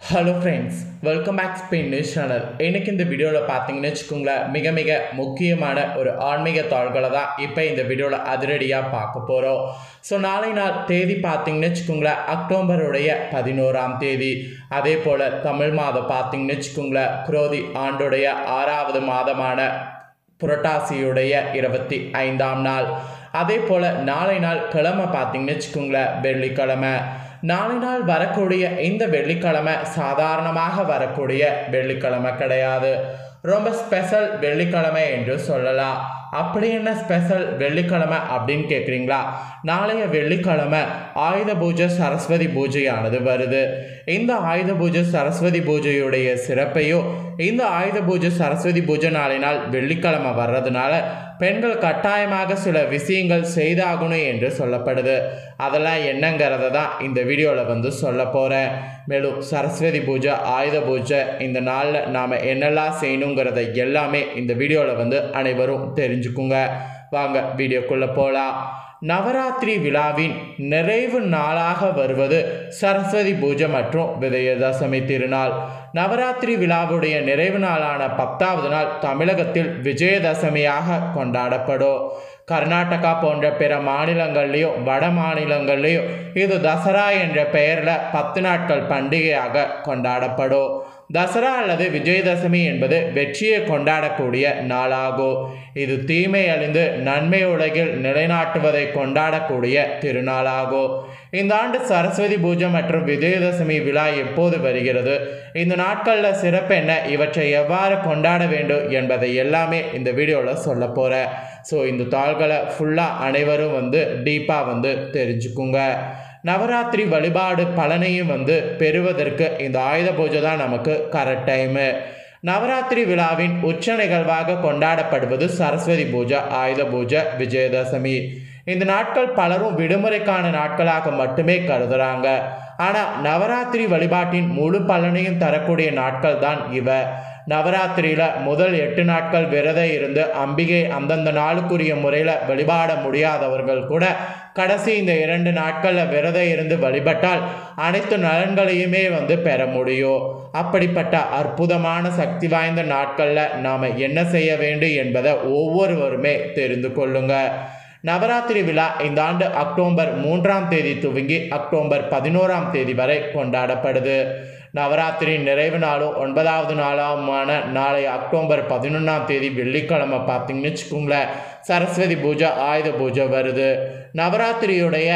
hello friends welcome back Spain news channel இன்னைக்கு இந்த வீடியோவில் பார்த்தீங்கன்னு வச்சுக்கோங்களேன் மிக மிக முக்கியமான ஒரு ஆன்மீக தாள்களை தான் இப்போ இந்த வீடியோவில் அதிரடியாக பார்க்க போகிறோம் ஸோ நாளை நாள் தேதி பார்த்தீங்கன்னு வச்சுக்கோங்களேன் அக்டோபருடைய பதினோராம் தேதி அதே போல் தமிழ் மாதம் பார்த்தீங்கன்னு வச்சுக்கோங்களேன் குரோதி ஆண்டுடைய ஆறாவது மாதமான புரட்டாசியுடைய இருபத்தி ஐந்தாம் நாள் அதே போல் நாளை நாள் கிழமை பார்த்தீங்கன்னு வச்சுக்கோங்களேன் வெள்ளிக்கிழமை நாளை நாள் வரக்கூடிய இந்த வெள்ளிக்கிழமை சாதாரணமாக வரக்கூடிய வெள்ளிக்கிழமை கிடையாது ரொம்ப ஸ்பெஷல் வெள்ளிக்கிழமை என்று சொல்லலாம் அப்படி என்ன ஸ்பெஷல் வெள்ளிக்கிழமை அப்படின்னு கேட்குறீங்களா நாளைய வெள்ளிக்கிழமை ஆயுத பூஜை சரஸ்வதி பூஜையானது வருது இந்த ஆயுத பூஜை சரஸ்வதி பூஜையுடைய சிறப்பையோ இந்த ஆயுத பூஜை சரஸ்வதி பூஜை நாளை நாள் வெள்ளிக்கிழமை வர்றதுனால பெண்கள் கட்டாயமாக சில விஷயங்கள் செய்தாகணும் என்று சொல்லப்படுது அதெல்லாம் என்னங்கிறத தான் இந்த வீடியோவில் வந்து சொல்ல போகிறேன் மேலும் சரஸ்வதி பூஜை ஆயுத பூஜை இந்த நாளில் நாம் என்னெல்லாம் செய்யணுங்கிறத எல்லாமே இந்த வீடியோவில் வந்து அனைவரும் தெரிஞ்சுக்குங்க வாங்க வீடியோக்குள்ளே போகலாம் நவராத்திரி விழாவின் நிறைவு நாளாக வருவது சரஸ்வதி பூஜை மற்றும் விஜயதசமி திருநாள் நவராத்திரி விழாவுடைய நிறைவு நாளான பத்தாவது நாள் தமிழகத்தில் விஜயதசமியாக கொண்டாடப்படும் கர்நாடகா போன்ற பிற மாநிலங்கள்லேயும் வட மாநிலங்கள்லேயும் இது தசரா என்ற பெயரில் பத்து நாட்கள் பண்டிகையாக கொண்டாடப்படும் தசரா அல்லது விஜயதசமி என்பது வெற்றியை கொண்டாடக்கூடிய நாளாகும் இது தீமை அழிந்து நன்மை உலகில் நிலைநாட்டுவதை கொண்டாடக்கூடிய திருநாளாகும் இந்த ஆண்டு சரஸ்வதி பூஜை மற்றும் விஜயதசமி விழா எப்போது வருகிறது இந்த நாட்களில் சிறப்பு என்ன இவற்றை எவ்வாறு கொண்டாட வேண்டும் என்பதை எல்லாமே இந்த வீடியோவில் சொல்ல போகிறேன் ஸோ இந்த தாள்களை ஃபுல்லாக அனைவரும் வந்து டீப்பாக வந்து தெரிஞ்சுக்குங்க நவராத்திரி வழிபாடு பலனையும் வந்து பெறுவதற்கு இந்த ஆயுத பூஜை தான் நமக்கு கரெக்ட் டைமு நவராத்திரி விழாவின் உச்ச நிகழ்வாக கொண்டாடப்படுவது சரஸ்வதி பூஜை ஆயுத பூஜை விஜயதசமி இந்த நாட்கள் பலரும் விடுமுறைக்கான நாட்களாக மட்டுமே கருதுகிறாங்க ஆனால் நவராத்திரி வழிபாட்டின் முழு பலனையும் தரக்கூடிய நாட்கள் தான் இவ நவராத்திரியில் முதல் எட்டு நாட்கள் விரதம் இருந்து அம்பிகை அந்தந்த நாளுக்குரிய முறையில் வழிபாட முடியாதவர்கள் கூட கடைசி இந்த இரண்டு நாட்களில் விரதம் இருந்து வழிபட்டால் அனைத்து நலன்களையுமே வந்து பெற முடியும் அப்படிப்பட்ட அற்புதமான சக்தி வாய்ந்த நாட்களில் நாம் என்ன செய்ய வேண்டும் என்பதை ஒவ்வொருவருமே தெரிந்து கொள்ளுங்க நவராத்திரி விழா இந்த ஆண்டு அக்டோபர் மூன்றாம் தேதி துவங்கி அக்டோபர் பதினோராம் தேதி வரை கொண்டாடப்படுது நவராத்திரி நிறைவு நாளும் ஒன்பதாவது நாளாமான நாளை அக்டோபர் பதினொன்றாம் தேதி வெள்ளிக்கிழமை பார்த்தீங்கன்னு வச்சுக்கோங்களேன் சரஸ்வதி பூஜை ஆயுத பூஜை வருது நவராத்திரியுடைய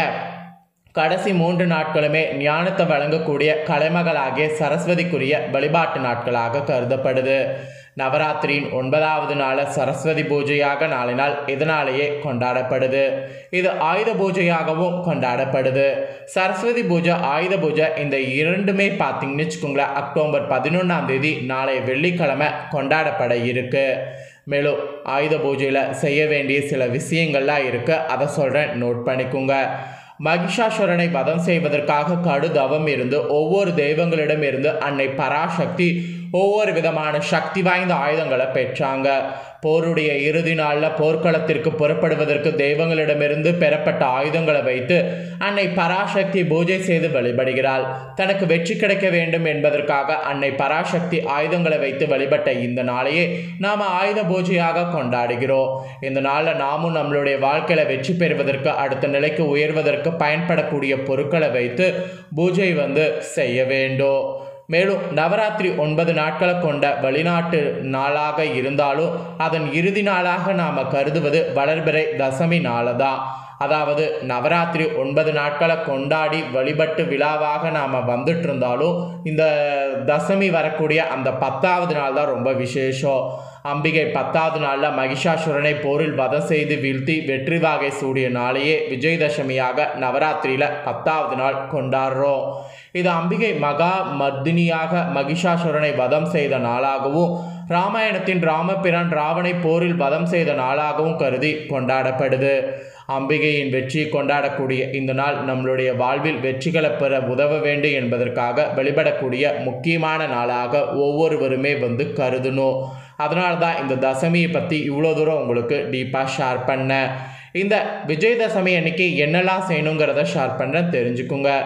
கடைசி மூன்று நாட்களுமே ஞானத்தை வழங்கக்கூடிய கலைமகளாகிய சரஸ்வதிக்குரிய வழிபாட்டு நாட்களாக கருதப்படுது நவராத்திரியின் ஒன்பதாவது நாள் சரஸ்வதி பூஜையாக நாளை நாள் இதனாலேயே கொண்டாடப்படுது இது ஆயுத பூஜையாகவும் கொண்டாடப்படுது சரஸ்வதி பூஜை ஆயுத பூஜை இந்த இரண்டுமே பார்த்தீங்கன்னு வச்சுக்கோங்களேன் அக்டோபர் பதினொன்றாம் தேதி நாளை வெள்ளிக்கிழமை கொண்டாடப்பட இருக்கு மேலும் ஆயுத பூஜையில் செய்ய வேண்டிய சில விஷயங்கள்லாம் இருக்குது அதை சொல்கிறேன் நோட் பண்ணிக்கோங்க மகிஷாசுரனை வதம் செய்வதற்காக கடு தவம் இருந்து ஒவ்வொரு தெய்வங்களிடம் இருந்து அன்னை பராசக்தி ஒவ்வொரு விதமான சக்தி வாய்ந்த ஆயுதங்களை பெற்றாங்க போருடைய இறுதி நாளில் போர்க்களத்திற்கு புறப்படுவதற்கு தெய்வங்களிடமிருந்து பெறப்பட்ட ஆயுதங்களை வைத்து அன்னை பராசக்தி பூஜை செய்து வழிபடுகிறாள் தனக்கு வெற்றி கிடைக்க வேண்டும் என்பதற்காக அன்னை பராசக்தி ஆயுதங்களை வைத்து வழிபட்ட இந்த நாளையே நாம் ஆயுத பூஜையாக கொண்டாடுகிறோம் இந்த நாளில் நாமும் நம்மளுடைய வாழ்க்கையில் வெற்றி பெறுவதற்கு அடுத்த நிலைக்கு உயர்வதற்கு பயன்படக்கூடிய பொருட்களை வைத்து பூஜை வந்து செய்ய வேண்டும் மேலும் நவராத்திரி ஒன்பது நாட்களை கொண்ட வெளிநாட்டு நாளாக இருந்தாலும் அதன் இறுதி நாளாக நாம் கருதுவது வளர்பிறை தசமி நாளை தான் அதாவது நவராத்திரி ஒன்பது நாட்களை கொண்டாடி வழிபட்டு விழாவாக நாம் வந்துட்டு இருந்தாலும் இந்த தசமி வரக்கூடிய அந்த பத்தாவது நாள் தான் ரொம்ப விசேஷம் அம்பிகை பத்தாவது நாளில் மகிஷாசுரனை போரில் வதம் செய்து வீழ்த்தி வெற்றி வாகை சூடிய நாளையே விஜயதசமியாக நவராத்திரியில் பத்தாவது நாள் கொண்டாடுறோம் இது அம்பிகை மகா மர்தினியாக மகிஷாசுரனை வதம் செய்த நாளாகவும் ராமாயணத்தின் ராமபிரான் ராவனை போரில் வதம் செய்த நாளாகவும் கருதி கொண்டாடப்படுது அம்பிகையின் வெற்றி கொண்டாடக்கூடிய இந்த நாள் நம்மளுடைய வாழ்வில் வெற்றிகளை பெற உதவ வேண்டும் என்பதற்காக வெளிப்படக்கூடிய முக்கியமான நாளாக ஒவ்வொருவருமே வந்து கருதணும் அதனால தான் இந்த தசமியை பற்றி இவ்வளோ தூரம் உங்களுக்கு டீப்பாக ஷேர் பண்ணேன் இந்த விஜயதசமி அன்னைக்கு என்னெல்லாம் செய்யணுங்கிறத ஷேர் பண்ணுறேன் தெரிஞ்சுக்குங்க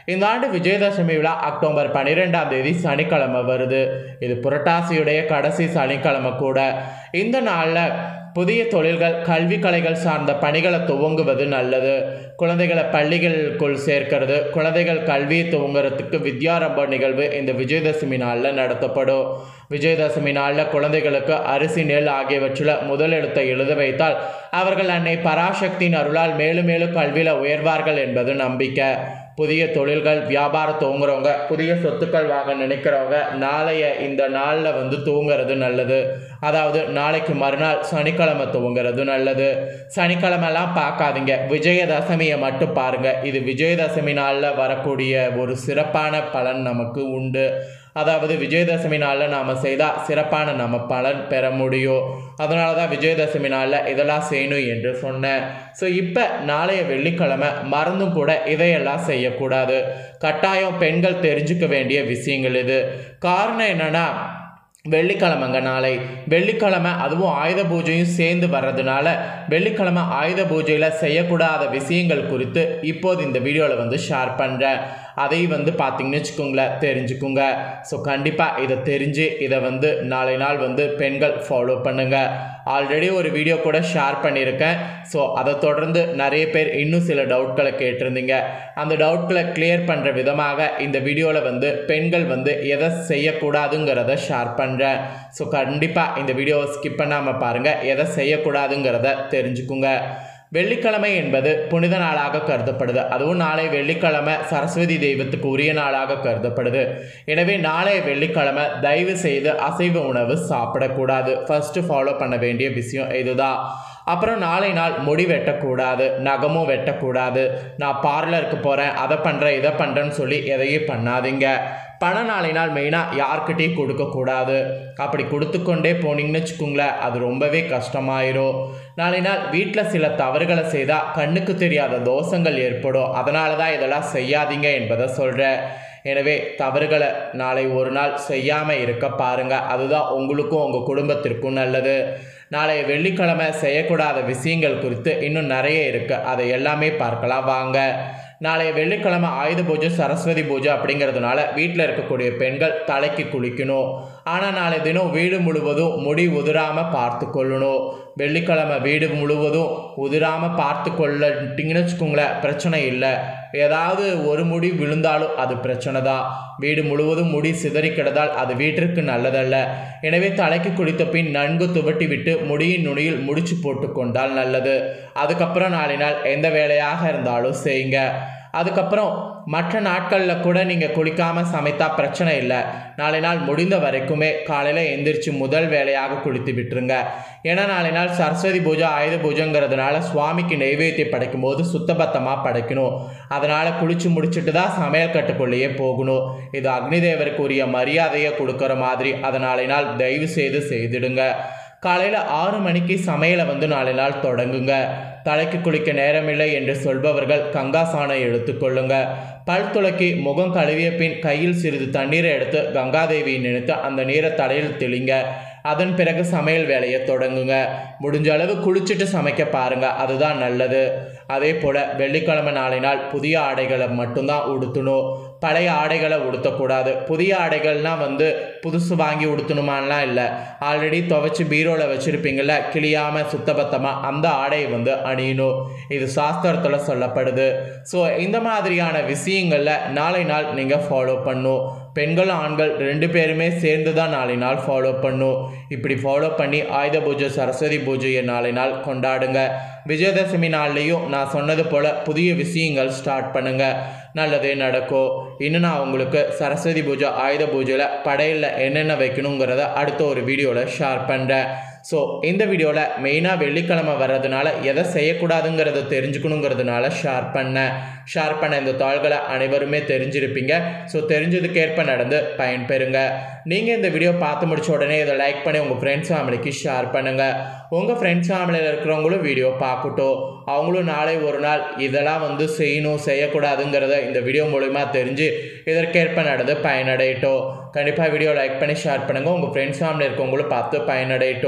இந்த ஆண்டு விஜயதசமி விழா அக்டோபர் பன்னிரெண்டாம் தேதி சனிக்கிழமை வருது இது புரட்டாசியுடைய கடைசி சனிக்கிழமை கூட இந்த நாளில் புதிய தொழில்கள் கல்வி கலைகள் சார்ந்த பணிகளை துவங்குவது நல்லது குழந்தைகளை பள்ளிகளுக்குள் சேர்க்கிறது குழந்தைகள் கல்வியை துவங்குறதுக்கு வித்யாரம்ப நிகழ்வு இந்த விஜயதசமி நாளில் நடத்தப்படும் விஜயதசமி நாளில் குழந்தைகளுக்கு அரிசி நெல் ஆகியவற்றில் முதல் எழுத்தை எழுத வைத்தால் அவர்கள் அன்னை பராசக்தியின் அருளால் மேலும் மேலும் கல்வியில் உயர்வார்கள் என்பது நம்பிக்கை புதிய தொழில்கள் வியாபாரம் துவங்குறவங்க புதிய சொத்துக்கள் வாங்க நினைக்கிறவங்க நாளைய இந்த நாளில் வந்து தூங்குறது நல்லது அதாவது நாளைக்கு மறுநாள் சனிக்கிழமை துவங்குறது நல்லது சனிக்கிழமெல்லாம் பார்க்காதீங்க விஜயதசமியை மட்டும் பாருங்க இது விஜயதசமி நாளில் வரக்கூடிய ஒரு சிறப்பான பலன் நமக்கு உண்டு அதாவது விஜயதசமி நாளில் நாம் செய்தால் சிறப்பான நம்ம பலன் பெற முடியும் அதனால தான் விஜயதசமி நாளில் இதெல்லாம் செய்யணும் என்று சொன்னேன் ஸோ இப்போ நாளைய வெள்ளிக்கிழமை மறந்தும் கூட இதையெல்லாம் செய்யக்கூடாது கட்டாயம் பெண்கள் தெரிஞ்சுக்க வேண்டிய விஷயங்கள் இது காரணம் என்னென்னா வெள்ளிக்கிழமைங்க நாளை வெள்ளிக்கிழமை அதுவும் ஆயுத பூஜையும் சேர்ந்து வர்றதுனால வெள்ளிக்கிழமை ஆயுத பூஜையில் செய்யக்கூடாத விஷயங்கள் குறித்து இப்போது இந்த வீடியோவில் வந்து ஷேர் பண்ணுறேன் அதை வந்து பார்த்தீங்கன்னு வச்சுக்கோங்களேன் தெரிஞ்சுக்குங்க ஸோ கண்டிப்பாக இதை தெரிஞ்சு இதை வந்து நாளை நாள் வந்து பெண்கள் ஃபாலோ பண்ணுங்கள் ஆல்ரெடி ஒரு வீடியோ கூட ஷேர் பண்ணியிருக்கேன் ஸோ அதை தொடர்ந்து நிறைய பேர் இன்னும் சில டவுட்களை கேட்டிருந்தீங்க அந்த டவுட்களை கிளியர் பண்ணுற விதமாக இந்த வீடியோவில் வந்து பெண்கள் வந்து எதை செய்யக்கூடாதுங்கிறத ஷேர் பண்ணுறேன் ஸோ கண்டிப்பாக இந்த வீடியோவை ஸ்கிப் பண்ணாமல் பாருங்கள் எதை செய்யக்கூடாதுங்கிறத தெரிஞ்சுக்குங்க வெள்ளிக்கிழமை என்பது புனித நாளாக கருதப்படுது அதுவும் நாளை வெள்ளிக்கிழமை சரஸ்வதி தெய்வத்துக்கு உரிய நாளாக கருதப்படுது எனவே நாளைய வெள்ளிக்கிழமை தயவு செய்து அசைவ உணவு சாப்பிடக்கூடாது ஃபர்ஸ்ட் ஃபாலோ பண்ண வேண்டிய விஷயம் இதுதான் அப்புறம் நாளை நாள் முடி வெட்டக்கூடாது நகமும் வெட்டக்கூடாது நான் பார்லருக்கு போகிறேன் அதை பண்ணுறேன் இதை பண்ணுறேன்னு சொல்லி எதையும் பண்ணாதீங்க பணம் நாளை நாள் மெயினாக யார்கிட்டையும் கொடுக்கக்கூடாது அப்படி கொடுத்துக்கொண்டே போனீங்கன்னு வச்சுக்கோங்களேன் அது ரொம்பவே கஷ்டமாயிரும் நாளை நாள் வீட்டில் சில தவறுகளை செய்தால் கண்ணுக்கு தெரியாத தோஷங்கள் ஏற்படும் அதனால தான் இதெல்லாம் செய்யாதீங்க என்பதை சொல்கிறேன் எனவே தவறுகளை நாளை ஒரு நாள் செய்யாமல் இருக்க பாருங்கள் அதுதான் உங்களுக்கும் உங்கள் குடும்பத்திற்கும் நல்லது நாளைய வெள்ளிக்கிழமை செய்யக்கூடாத விஷயங்கள் குறித்து இன்னும் நிறைய இருக்குது அதை எல்லாமே பார்க்கலாம் வாங்க நாளைய வெள்ளிக்கிழமை ஆயுத பூஜை சரஸ்வதி பூஜை அப்படிங்கிறதுனால வீட்டில் இருக்கக்கூடிய பெண்கள் தலைக்கு குளிக்கணும் ஆனால் நாளை தினம் வீடு முழுவதும் முடி உதிராமல் பார்த்து கொள்ளணும் வெள்ளிக்கிழமை வீடு முழுவதும் உதிராமல் பார்த்து கொள்ளட்டிங்கன்னு வச்சுக்கோங்களேன் பிரச்சனை இல்லை ஏதாவது ஒரு முடி விழுந்தாலும் அது பிரச்சனை தான் வீடு முழுவதும் முடி சிதறி கிடந்தால் அது வீட்டிற்கு நல்லதல்ல எனவே தலைக்கு குளித்த பின் நன்கு துவட்டி விட்டு முடியின் நுனியில் முடிச்சு போட்டு கொண்டால் நல்லது அதுக்கப்புறம் நாளை நாள் எந்த வேலையாக இருந்தாலும் செய்யுங்க அதுக்கப்புறம் மற்ற நாட்களில் கூட நீங்கள் குளிக்காமல் சமைத்தா பிரச்சனை இல்லை நாளை நாள் முடிந்த வரைக்குமே காலையில் எந்திரிச்சு முதல் வேலையாக குளித்து விட்டுருங்க ஏன்னா நாளை நாள் சரஸ்வதி பூஜை ஆயுத பூஜைங்கிறதுனால சுவாமிக்கு நெய்வேத்தியம் படைக்கும் போது சுத்தபத்தமாக படைக்கணும் அதனால் குளிச்சு முடிச்சுட்டு தான் சமையல் கட்டுக்குள்ளேயே போகணும் இது அக்னி தேவருக்கு உரிய மரியாதையை கொடுக்குற மாதிரி அதை நாளை நாள் தயவு செய்து செய்திடுங்க காலையில் ஆறு மணிக்கு சமையலை வந்து நாளை நாள் தொடங்குங்க தலைக்கு குளிக்க நேரமில்லை என்று சொல்பவர்கள் கங்காசானை எடுத்துக்கொள்ளுங்க பல் துளக்கி முகம் கழுவிய பின் கையில் சிறிது தண்ணீரை எடுத்து கங்காதேவியை நினைத்து அந்த நீரை தலையில் தெளிங்க அதன் பிறகு சமையல் வேலையை தொடங்குங்க முடிஞ்ச அளவு குளிச்சுட்டு சமைக்க பாருங்க அதுதான் நல்லது அதே போல் வெள்ளிக்கிழமை நாளை நாள் புதிய ஆடைகளை மட்டும்தான் உடுத்தணும் பழைய ஆடைகளை உடுத்தக்கூடாது புதிய ஆடைகள்னால் வந்து புதுசு வாங்கி உடுத்தணுமான்லாம் இல்லை ஆல்ரெடி துவைச்சி பீரோவில் வச்சுருப்பீங்கள கிளியாமல் சுத்தபத்தமாக அந்த ஆடையை வந்து அணியணும் இது சாஸ்திரத்தில் சொல்லப்படுது ஸோ இந்த மாதிரியான விஷயங்களில் நாளை நாள் நீங்கள் ஃபாலோ பண்ணும் பெண்கள் ஆண்கள் ரெண்டு பேருமே சேர்ந்து தான் நாளை நாள் ஃபாலோ பண்ணும் இப்படி ஃபாலோ பண்ணி ஆயுத பூஜை சரஸ்வதி பூஜையை நாளை நாள் கொண்டாடுங்க விஜயதசமி நாள்லேயும் நான் சொன்னது போல் புதிய விஷயங்கள் ஸ்டார்ட் பண்ணுங்கள் நல்லதே நடக்கும் இன்னும் நான் உங்களுக்கு சரஸ்வதி பூஜை ஆயுத பூஜையில் படையில் என்னென்ன வைக்கணுங்கிறத அடுத்த ஒரு வீடியோவில் ஷேர் பண்ணுறேன் ஸோ இந்த வீடியோவில் மெயினாக வெள்ளிக்கிழமை வர்றதுனால எதை செய்யக்கூடாதுங்கிறத தெரிஞ்சுக்கணுங்கிறதுனால ஷேர் பண்ணேன் ஷேர் பண்ண இந்த தாள்களை அனைவருமே தெரிஞ்சிருப்பீங்க ஸோ தெரிஞ்சதுக்கேற்ப நடந்து பயன்பெறுங்க நீங்கள் இந்த வீடியோ பார்த்து முடிச்ச உடனே இதை லைக் பண்ணி உங்கள் ஃப்ரெண்ட்ஸ் ஃபேமிலிக்கு ஷேர் பண்ணுங்கள் உங்கள் ஃப்ரெண்ட்ஸ் ஃபேமிலியில் இருக்கிறவங்களும் வீடியோ பார்க்கட்டும் அவங்களும் நாளை ஒரு நாள் இதெல்லாம் வந்து செய்யணும் செய்யக்கூடாதுங்கிறத இந்த வீடியோ மூலிமா தெரிஞ்சு இதற்கேற்ப நடந்து பயனடையட்டும் கண்டிப்பாக வீடியோ லைக் பண்ணி ஷேர் பண்ணுங்கள் உங்கள் ஃப்ரெண்ட்ஸ் ஃபேமிலி இருக்கவங்களும் பார்த்து பயனடையட்டும்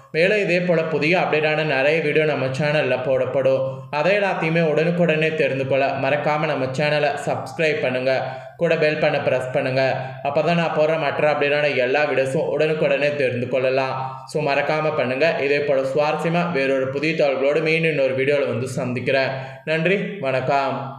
மேலும் இதே போல் புதிய அப்டேட்டான நிறைய வீடியோ நம்ம சேனலில் போடப்படும் அதை எல்லாத்தையுமே உடனுக்குடனே தெரிந்து கொள்ள மறக்காமல் நம்ம சேனலை சப்ஸ்கிரைப் பண்ணுங்கள் கூட பெல் பண்ண ப்ரெஸ் பண்ணுங்கள் அப்போ தான் நான் போடுற மற்ற அப்டேட்டான எல்லா வீடியோஸும் உடனுக்குடனே தெரிந்து கொள்ளலாம் ஸோ மறக்காமல் பண்ணுங்கள் இதே போல் சுவாரஸ்யமாக வேறொரு புதிய தகவல்களோடு மீண்டும் இன்னொரு வீடியோவில் வந்து சந்திக்கிறேன் நன்றி வணக்கம்